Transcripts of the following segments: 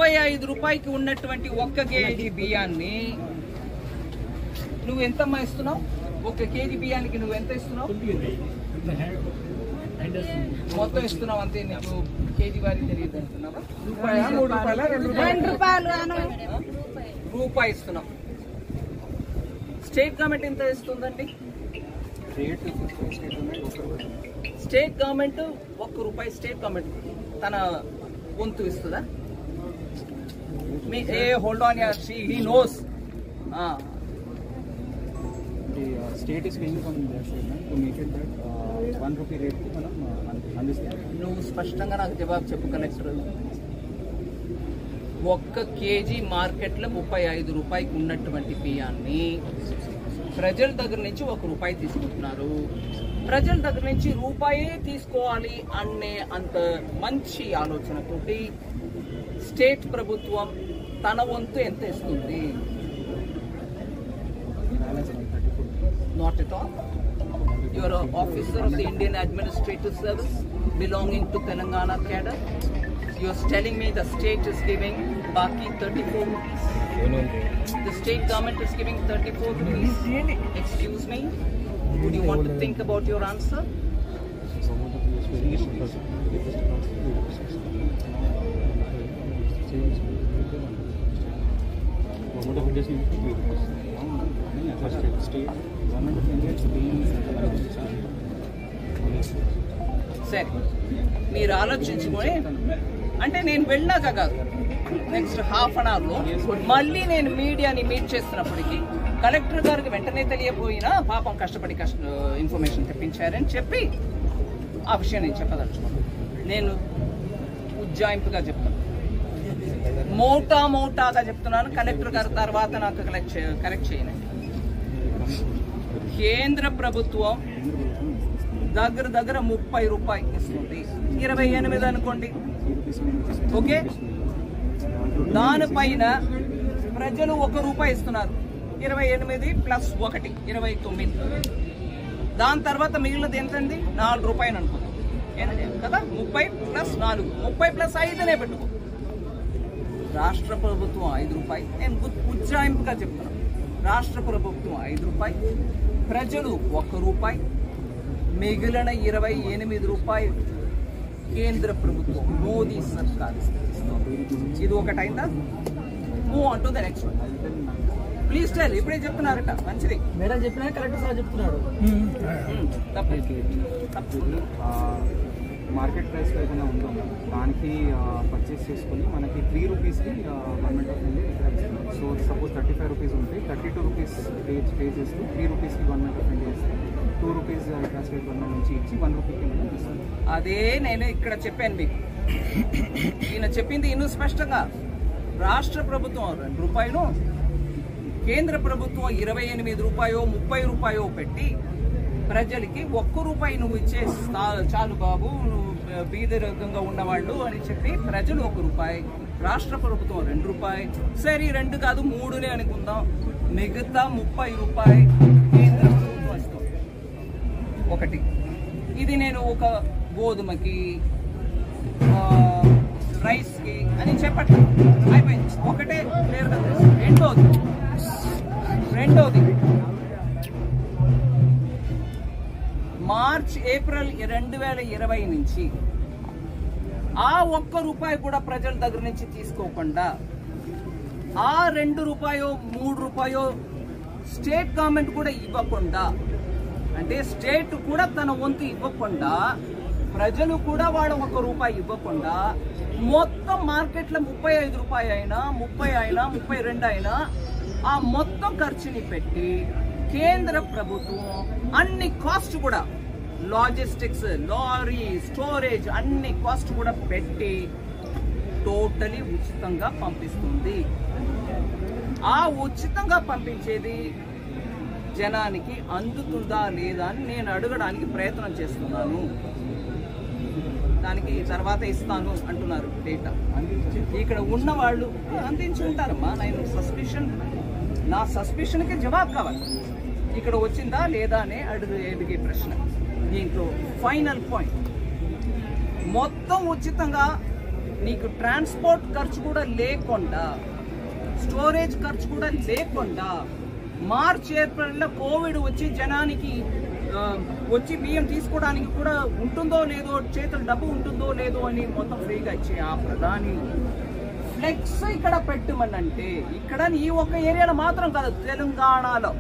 ముప్పై ఐదు రూపాయికి ఉన్నటువంటి ఒక్క కేజీ బియ్యాన్ని నువ్వు ఎంతమ్మా ఇస్తున్నావు ఒక కేజీ బియ్యానికి నువ్వు ఎంత ఇస్తున్నావు మొత్తం ఇస్తున్నావు అంతే నీకు కేజీ వారి తెలియదు అంటున్నావా రూపాయా మూడు రూపాయల రెండు రెండు రూపాయలు అను రూపాయి ఇస్తున్నాం స్టేట్ గవర్నమెంట్ ఎంత ఇస్తుందండి స్టేట్ గవర్నమెంట్ ఒక్క రూపాయి స్టేట్ గవర్నమెంట్ తన వంతు ఇస్తుందా మీ ఏ హోల్డ్ ఆన్ యార్ she he knows The uh, state is paying from their side man, to make it that uh, one rupee rate కి మనం uh, అంది- అందిస్తాం నువ్వు స్పష్టంగా నాకు జవాబు చెప్పు కలెక్టర్ ఒక్క కేజీ మార్కెట్లో ముప్పై ఐదు రూపాయికి ఉన్నటువంటి బియ్యాన్ని ప్రజల దగ్గర నుంచి ఒక రూపాయి తీసుకుంటున్నారు ప్రజల దగ్గర నుంచి రూపాయే తీసుకోవాలి అనే అంత మంచి ఆలోచనతోటి స్టేట్ ప్రభుత్వం తన వంతు ఎంత ఇస్తుంది balance thirty four Not at all. You are an officer of the Indian Administrative Service belonging to Telangana cadre. You are telling me the state is giving Baki 34 rupees. The state government is giving 34 rupees. Excuse me. Would you want to think about your answer? Government of India is giving 50 rupees. Now, as a state, state, government of India is paying సరే మీరు ఆలోచించుకొని అంటే నేను వెళ్ళాక కాదు next half an అవర్లో మళ్ళీ నేను మీడియాని మీట్ చేస్తున్నప్పటికీ కలెక్టర్ గారికి వెంటనే తెలియపోయినా పాపం కష్టపడి కష్ట ఇన్ఫర్మేషన్ తెప్పించారని చెప్పి ఆ విషయం నేను చెప్పదలుచుకున్నాను నేను ఉజ్జాయింపుగా చెప్తాను మోటా మోటాగా చెప్తున్నాను కలెక్టర్ గారి తర్వాత నాకు కలెక్ట్ కరెక్ట్ చేయనండి కేంద్ర ప్రభుత్వం దగ్గర దగ్గర ముప్పై రూపాయలు ఇస్తుంది ఇరవై ఎనిమిది అనుకోండి ఓకే దానిపైన ప్రజలు ఒక రూపాయి ఇస్తున్నారు ఇరవై ఎనిమిది ప్లస్ ఒకటి ఇరవై తొమ్మిది దాని తర్వాత మిగిలినది ఎంతండి నాలుగు రూపాయలు అనుకుందాం ఏంటి? కదా ముప్పై ప్లస్ నాలుగు ముప్పై ప్లస్ ఐదునే పెట్టుకో రాష్ట్ర ప్రభుత్వం ఐదు రూపాయి నేను గు- ఉజ్జాయింపుగా చెప్తున్నాను రాష్ట్ర ప్రభుత్వం ఐదు రూపాయి ప్రజలు ఒక్క రూపాయి మిగిలిన ఇరవై ఎనిమిది రూపాయలు కేంద్ర ప్రభుత్వం మోదీ సర్కార్ ఇస్తుంది ఇది ఒకటైందా move on to the next please tell ఇప్పుడే చెప్తున్నారట మంచిది మేడం చెప్పినా కరెక్ట్ సార్ చెప్తున్నాడు Hmm, తప్పు తప్పు మార్కెట్ ప్రైస్ ఏదైనా ఉందో దానికి పర్చేస్ చేసుకొని మనకి త్రీ రూపీస్కి గవర్నమెంట్ ఆఫ్ ఇండియా ఇక్కడ ఇస్తుంది so suppose thirty five rupees ఉంటే thirty two rupees pay pay చేస్తూ త్రీ రూపీస్కి గవర్నమెంట్ ఆఫ్ ఇండియా ఇస్తుంది టూ రూపీస్ ఇక్కడ స్టేట్ గవర్నమెంట్ నుంచి ఇచ్చి వన్ రూపీకి మనం ఇస్తుంది అదే నేను ఇక్కడ చెప్పాను మీకు ఈయన చెప్పింది ఇನ್ನು స్పష్టంగా రాష్ట్ర ప్రభుత్వం రెండు రూపాయలు కేంద్ర ప్రభుత్వం ఇరవై ఎనిమిది రూపాయో ముప్పై రూపాయో పెట్టి ప్రజలకి ఒక్క రూపాయి నువ్వు ఇచ్చే స్థా- చాలు బాబు నువ్వు బీదరికంగా ఉన్నవాళ్ళు అని చెప్పి ప్రజలు ఒక రూపాయి రాష్ట్ర ప్రభుత్వం రెండు రూపాయి సరే ఈ రెండు కాదు మూడునే అనుకుందాం మిగతా ముప్పై రూపాయి కేంద్ర ప్రభుత్వం ఇస్తుంది ఒకటి ఇది నేను ఒక గోధుమకి ఆ, రైస్కి అని చెప్పట్లేదు అయిపోయింది ఒకటే క్లియర్గా తెలుసు రెండోది రెండోది మార్చ్ ఏప్రిల్ రెండు వేల ఇరవై నుంచి ఆ ఒక్క రూపాయి కూడా ప్రజల దగ్గర నుంచి తీసుకోకుండా ఆ రెండు రూపాయో మూడు రూపాయో స్టేట్ గవర్నమెంట్ కూడా ఇవ్వకుండా అంటే స్టేట్ కూడా తన వంతు ఇవ్వకుండా ప్రజలు కూడా వాళ్ళ ఒక రూపాయి ఇవ్వకుండా మొత్తం మార్కెట్లో ముప్పై ఐదు రూపాయి అయినా ముప్పై అయినా ముప్పై రెండు అయినా ఆ మొత్తం ఖర్చుని పెట్టి కేంద్ర ప్రభుత్వం అన్ని కాస్ట్ కూడా లాజిస్టిక్స్ లారీ స్టోరేజ్ అన్ని కాస్ట్ కూడా పెట్టి టోటలీ ఉచితంగా పంపిస్తుంది ఆ ఉచితంగా పంపించేది జనానికి అందుతుందా లేదా అని నేను అడగడానికి ప్రయత్నం చేస్తున్నాను దానికి తర్వాత ఇస్తాను అంటున్నారు డేటా ఇక్కడ ఉన్న వాళ్ళు అందించి ఉంటారమ్మా నేను సస్పిషన్ నా సస్పిషన్కి జవాబు కావాలి ఇక్కడ వచ్చిందా లేదా అనే అడుగు ఎదిగే ప్రశ్న దీంట్లో ఫైనల్ పాయింట్ మొత్తం ఉచితంగా నీకు ట్రాన్స్పోర్ట్ ఖర్చు కూడా లేకుండా స్టోరేజ్ ఖర్చు కూడా లేకుండా మార్చ్ ఏప్రిల్లో కోవిడ్ వచ్చి జనానికి ఆ, వచ్చి బియ్యం తీసుకోవడానికి కూడా ఉంటుందో లేదో చేతులు డబ్బు ఉంటుందో లేదో అని మొత్తం ఫ్రీగా ఇచ్చే ఆ ప్రధాని ఫ్లెక్స్ ఇక్కడ పెట్టమనంటే ఇక్కడ ఈ ఒక్క ఏరియాలో మాత్రం కాదు తెలంగాణలో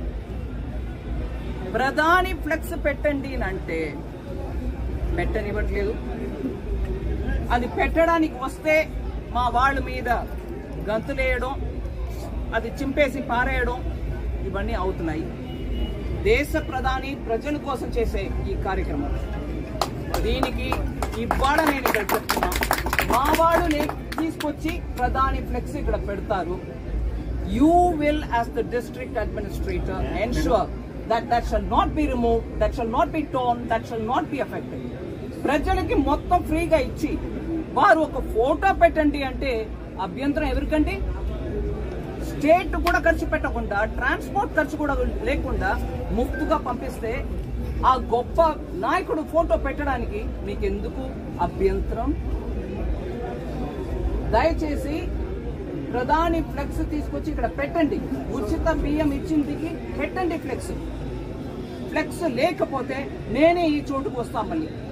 ప్రధాని ఫ్లెక్స్ పెట్టండి అని అంటే పెట్టనివ్వట్లేదు అది పెట్టడానికి వస్తే మా వాళ్ళ మీద గంతులేయడం అది చింపేసి పారేయడం ఇవన్నీ అవుతున్నాయి దేశ ప్రధాని ప్రజల కోసం చేసే ఈ కార్యక్రమం దీనికి ఇవాళ నేను ఇక్కడ చెప్తున్నా మా వాడు నే- తీసుకొచ్చి ప్రధాని ఫ్లెక్స్ ఇక్కడ పెడతారు you will as the district administrator ensure that that shall not be remove that shall not be torn that shall not be affected ప్రజలకి మొత్తం ఫ్రీగా ఇచ్చి వారు ఒక ఫోటో పెట్టండి అంటే అభ్యంతరం ఎవరికండి స్టేట్ కూడా ఖర్చు పెట్టకుండా ట్రాన్స్పోర్ట్ ఖర్చు కూడా లేకుండా ముఫ్తుగా పంపిస్తే ఆ గొప్ప నాయకుడు ఫోటో పెట్టడానికి మీకు ఎందుకు అభ్యంతరం దయచేసి ప్రధాని ఫ్లెక్స్ తీసుకొచ్చి ఇక్కడ పెట్టండి ఉచిత బియ్యం ఇచ్చిందికి పెట్టండి ఫ్లెక్స్ ఫ్లెక్స్ లేకపోతే నేనే ఈ చోటుకు వస్తా మళ్ళీ